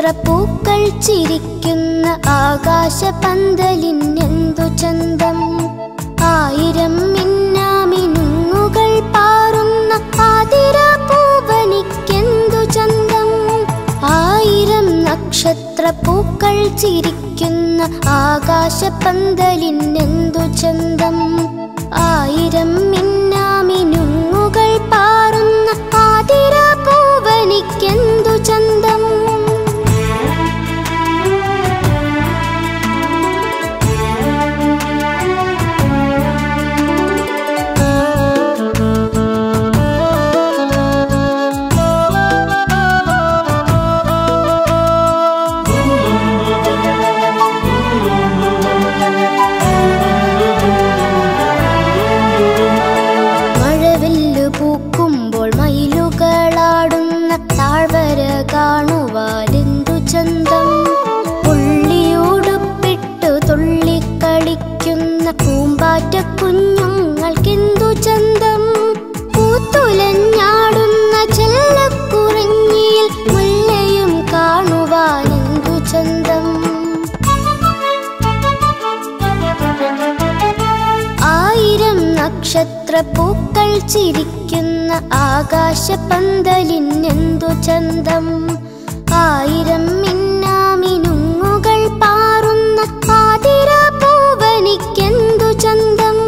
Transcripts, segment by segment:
നക്ഷത്രപ്പൂക്കൾ ചിരിക്കുന്ന ആകാശപന്തലിനെന്തു ചന്തം ആയിരം മിന്നാമിനുങ്ങുകൾ പാറുന്ന ആതിരാപൂവനിക്കെന്തു ചന്തം ആയിരം നക്ഷത്രപ്പൂക്കൾ ചിരിക്കുന്ന ആകാശപന്തലിനെന്തു ചന്തം ആയിരം മിന്നാമിനുങ്ങുകൾ പാറുന്ന ആതിരാപൂവനിക്കെന്തു ചന്തം മഴവില്ലു പൂക്കുമ്പോൾ മയിലുകളാടുന്ന താഴ്വര കാണുവാലെന്തു ചന്തം പുള്ളിയുടുപ്പിട്ടു തുള്ളിക്കളിക്കുന്ന പൂമ്പാറ്റ കുഞ്ഞുങ്ങൾക്കെന്തു ചന്തം പൂത്തുലഞ്ഞാടുന്ന ചെല്ലക്കുറിഞ്ഞിയിൽ മുല്ലയും കാണുവാനെന്തു ചന്തം ആയിരം നക്ഷത്രപ്പൂക്കൾ ചിരിക്കുന്ന ആകാശപന്തലിനെന്തു ചന്തം ആയിരം മിന്നാമിനുങ്ങുകൾ പാറുന്ന ആതിരാപൂവനിക്കെന്തു ചന്തം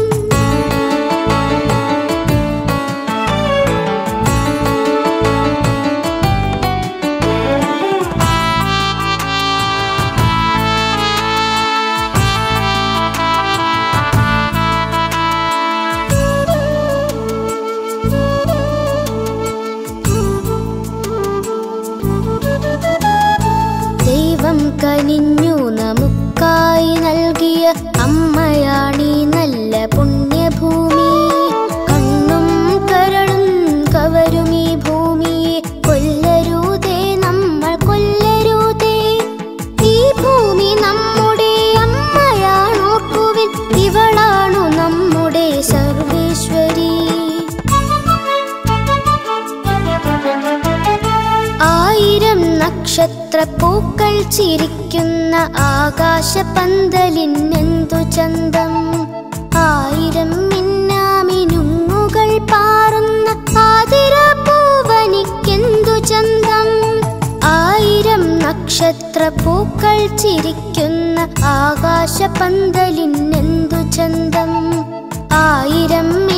ദൈവം കനിഞ്ഞു നമുക്കായി നൽകിയ അമ്മയാണീ നല്ല പുണ്യഭൂമി കണ്ണും കരളും കവരുമീ ഭൂമിയെ കൊല്ലരുതേ നമ്മൾ കൊല്ലരുതേ ഈ ഭൂമി നമ്മുടെ അമ്മയാണോർക്കുവിൻ ഇവളാണു നമ്മുടെ സർവേശ്വരി ആയിരം നക്ഷത്രപ്പൂക്കൾ ചിരിക്കുന്ന ആകാശപന്തലിനെന്തു ചന്തം ആയിരം മിന്നാമിനുങ്ങുകൾ പാറുന്ന ആതിരപ്പൂവനിക്കെന്തു ചന്തം ആയിരം നക്ഷത്രപ്പൂക്കൾ ചിരിക്കുന്ന ആകാശപന്തലിനെന്തു ചന്തം ആയിരം